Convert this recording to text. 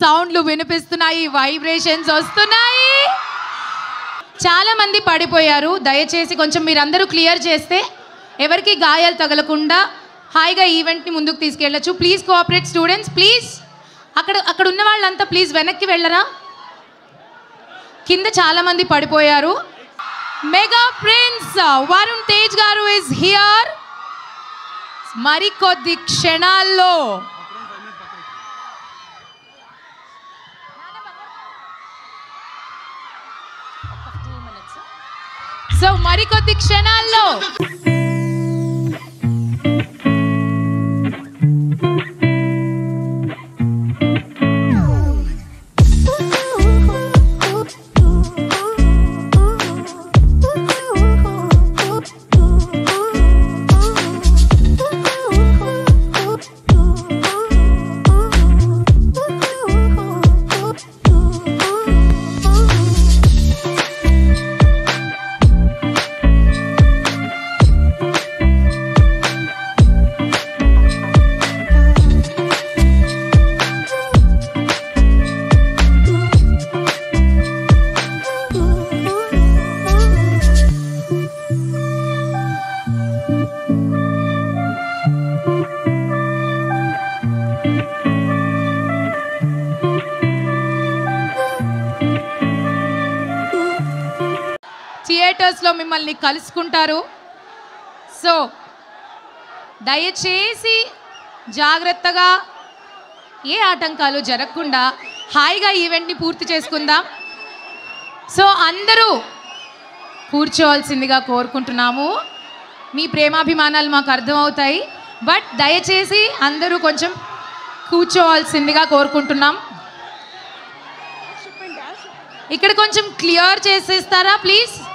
సౌండ్లు వినిపిస్తున్నాయి వైబ్రేషన్స్ వస్తున్నాయి చాలా మంది పడిపోయారు దయచేసి కొంచెం మీరందరూ క్లియర్ చేస్తే ఎవరికి గాయాలు తగలకుండా హాయిగా ఈవెంట్ని ముందుకు తీసుకెళ్ళచ్చు ప్లీజ్ కోఆపరేట్ స్టూడెంట్స్ ప్లీజ్ అక్కడ అక్కడ ఉన్న వాళ్ళంతా ప్లీజ్ వెనక్కి వెళ్ళరా కింద చాలా మంది పడిపోయారు మెగా ప్రిన్స్ వరుణ్ తేజ్ గారు ఇస్ హియర్ మరికొద్ది క్షణాల్లో సో మరికొద్ది క్షణాల్లో థియేటర్స్లో మిమ్మల్ని కలుసుకుంటారు సో దయచేసి జాగ్రత్తగా ఏ ఆటంకాలు జరగకుండా హాయిగా ఈవెంట్ని పూర్తి చేసుకుందాం సో అందరూ కూర్చోవాల్సిందిగా కోరుకుంటున్నాము మీ ప్రేమాభిమానాలు మాకు అర్థమవుతాయి బట్ దయచేసి అందరూ కొంచెం కూర్చోవాల్సిందిగా కోరుకుంటున్నాం ఇక్కడ కొంచెం క్లియర్ చేసేస్తారా ప్లీజ్